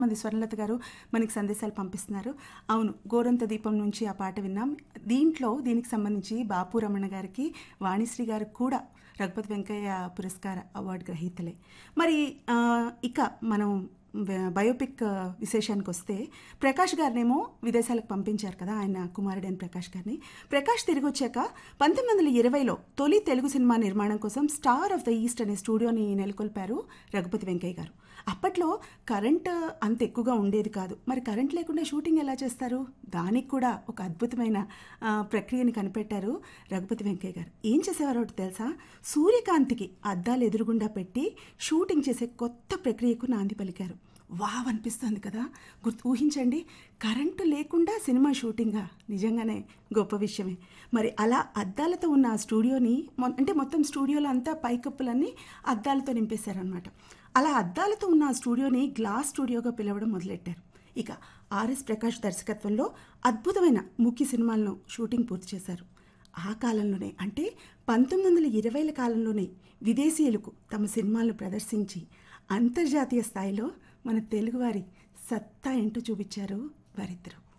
మంది స్వర్ణలత గారు మనకి సందేశాలు పంపిస్తున్నారు అవును గోరంత దీపం నుంచి ఆ పాట విన్నాం దీంట్లో దీనికి సంబంధించి బాపు రమణ గారికి వాణిశ్రీ గారు కూడా రఘుపతి వెంకయ్య పురస్కార అవార్డు గ్రహీతలే మరి ఆ, ఇక మనం బ- బయోపిక్ ఆ, విశేషానికి వస్తే ప్రకాష్ గారినేమో విదేశాలకు పంపించారు కదా ఆయన కుమారుడైన ప్రకాష్ గారిని ప్రకాష్ తిరిగి వచ్చాక పంతొమ్మిది వందల ఇరవైలో తొలి తెలుగు సినిమా నిర్మాణం కోసం స్టార్ ఆఫ్ ద ఈస్ట్ అనే స్టూడియోని నెలకొల్పారు రఘుపతి వెంకయ్య గారు అప్పట్లో కరెంట్ అంత ఎక్కువగా ఉండేది కాదు మరి కరెంట్ లేకుండా షూటింగ్ ఎలా చేస్తారు దానికి కూడా ఒక అద్భుతమైన ఆ, ప్రక్రియని కనిపెట్టారు రఘుపతి వెంకయ్య గారు ఏం చేసేవారో ఒకటి తెలుసా సూర్యకాంతికి అద్దాలు ఎదురుగుండా పెట్టి షూటింగ్ చేసే కొత్త ప్రక్రియకు నాంది పలికారు వావ్ అనిపిస్తుంది కదా గుర్తు ఊహించండి కరెంటు లేకుండా సినిమా షూటింగా నిజంగానే గొప్ప విషయమే మరి అలా అద్దాలతో ఉన్న ఆ స్టూడియోని మొ- అంటే మొత్తం స్టూడియోలో అంతా పైకప్పులన్నీ అద్దాలతో నింపేశారనమాట అలా అద్దాలతో ఉన్న ఆ స్టూడియోని గ్లాస్ స్టూడియోగా పిలవడం మొదలెట్టారు ఇక ఆర్ఎస్ ప్రకాష్ దర్శకత్వంలో అద్భుతమైన ముఖ్య సినిమాలను షూటింగ్ పూర్తి చేశారు ఆ కాలంలోనే అంటే పంతొమ్మిది వందల ఇరవైల కాలంలోనే విదేశీయులకు తమ సినిమాలను ప్రదర్శించి అంతర్జాతీయ స్థాయిలో మన తెలుగువారి సత్తా ఏంటో చూపించారు వారిద్దరూ